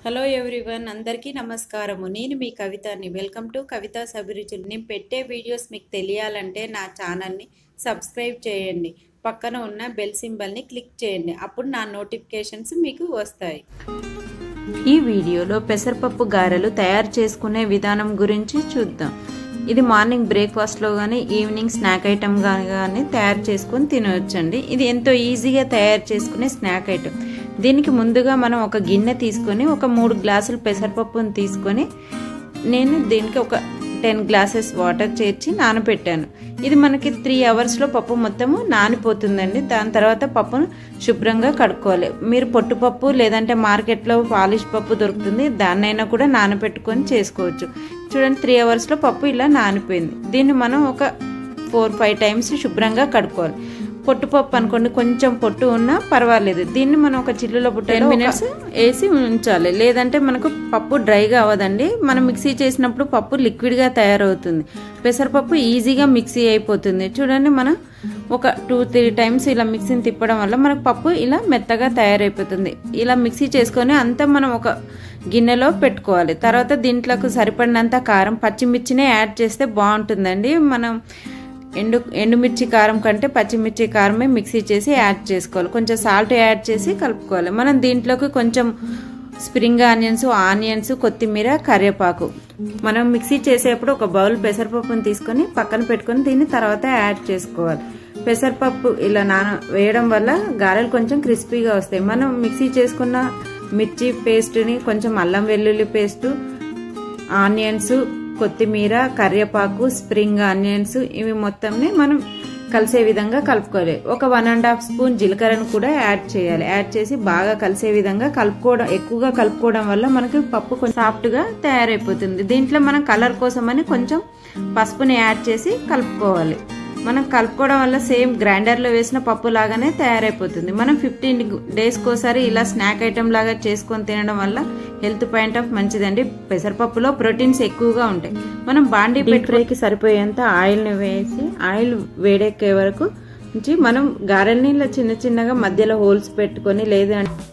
hello everyone అందరికీ నమస్కారము నేను మీ కవితని వెల్కమ్ టు కవిత అభిరుచులు నేను పెట్టే వీడియోస్ మీకు తెలియాలంటే నా ఛానల్ని సబ్స్క్రైబ్ చేయండి పక్కన ఉన్న బెల్ సింబల్ని క్లిక్ చేయండి అప్పుడు నా నోటిఫికేషన్స్ మీకు వస్తాయి ఈ వీడియోలో పెసరపప్పు గారెలు తయారు చేసుకునే విధానం గురించి చూద్దాం ఇది మార్నింగ్ బ్రేక్ఫాస్ట్లో కానీ ఈవినింగ్ స్నాక్ ఐటమ్ కానీ తయారు చేసుకొని తినవచ్చండి ఇది ఎంతో ఈజీగా తయారు చేసుకునే స్నాక్ ఐటమ్ దీనికి ముందుగా మనం ఒక గిన్నె తీసుకొని ఒక మూడు గ్లాసులు పెసరపప్పును తీసుకొని నేను దీనికి ఒక టెన్ గ్లాసెస్ వాటర్ చేర్చి నానబెట్టాను ఇది మనకి త్రీ అవర్స్లో పప్పు మొత్తము నానిపోతుందండి దాని తర్వాత పప్పును శుభ్రంగా కడుక్కోవాలి మీరు పొట్టుపప్పు లేదంటే మార్కెట్లో పాలిష్ పప్పు దొరుకుతుంది దాన్నైనా కూడా నానబెట్టుకొని చేసుకోవచ్చు చూడండి త్రీ అవర్స్లో పప్పు ఇలా నానిపోయింది దీన్ని మనం ఒక ఫోర్ ఫైవ్ టైమ్స్ శుభ్రంగా కడుక్కోవాలి పొట్టుపప్పు అనుకోండి కొంచెం పొట్టు ఉన్నా పర్వాలేదు దీన్ని మనం ఒక చిల్లులో టెన్ మినిట్స్ వేసి ఉంచాలి లేదంటే మనకు పప్పు డ్రైగా అవ్వదండి మనం మిక్సీ చేసినప్పుడు పప్పు లిక్విడ్గా తయారవుతుంది పెసరపప్పు ఈజీగా మిక్సీ అయిపోతుంది చూడండి మనం ఒక టూ త్రీ టైమ్స్ ఇలా మిక్సీని తిప్పడం వల్ల మనకు పప్పు ఇలా మెత్తగా తయారైపోతుంది ఇలా మిక్సీ చేసుకొని అంతా మనం ఒక గిన్నెలో పెట్టుకోవాలి తర్వాత దీంట్లోకి సరిపడినంత కారం పచ్చిమిర్చినే యాడ్ చేస్తే బాగుంటుందండి మనం ఎండు ఎండుమిర్చి కారం కంటే పచ్చిమిర్చి కారమే మిక్సీ చేసి యాడ్ చేసుకోవాలి కొంచెం సాల్ట్ యాడ్ చేసి కలుపుకోవాలి మనం దీంట్లోకి కొంచెం స్ప్రింగ్ ఆనియన్స్ ఆనియన్స్ కొత్తిమీర కరివేపాకు మనం మిక్సీ చేసేప్పుడు ఒక బౌల్ పెసరపప్పును తీసుకొని పక్కన పెట్టుకొని దీన్ని తర్వాత యాడ్ చేసుకోవాలి పెసరపప్పు ఇలా నాన వేయడం వల్ల గారెలు కొంచెం క్రిస్పీగా వస్తాయి మనం మిక్సీ చేసుకున్న మిర్చి పేస్ట్ని కొంచెం అల్లం వెల్లుల్లి పేస్టు ఆనియన్స్ కొత్తిమీర కరివేపాకు స్ప్రింగ్ ఆనియన్స్ ఇవి మొత్తంని మనం కలిసే విధంగా కలుపుకోవాలి ఒక వన్ అండ్ హాఫ్ స్పూన్ జీలకర్రను కూడా యాడ్ చేయాలి యాడ్ చేసి బాగా కలిసే విధంగా కలుపుకోవడం ఎక్కువగా కలుపుకోవడం వల్ల మనకి పప్పు కొంచెం సాఫ్ట్గా తయారైపోతుంది దీంట్లో మనం కలర్ కోసమని కొంచెం పసుపుని యాడ్ చేసి కలుపుకోవాలి మనం కలుపుకోవడం వల్ల సేమ్ గ్రైండర్లో వేసిన పప్పు లాగానే తయారైపోతుంది మనం ఫిఫ్టీన్ డేస్కి ఒకసారి ఇలా స్నాక్ ఐటమ్ లాగా చేసుకొని తినడం వల్ల హెల్త్ పాయింట్ ఆఫ్ మంచిదండి పెసరపప్పులో ప్రోటీన్స్ ఎక్కువగా ఉంటాయి మనం బాండీ పెట్టుకోకి సరిపోయేంత ఆయిల్ని వేసి ఆయిల్ వేడెక్కే వరకు నుంచి మనం గారెల్ని ఇలా చిన్న చిన్నగా మధ్యలో హోల్స్ పెట్టుకొని లేదంటే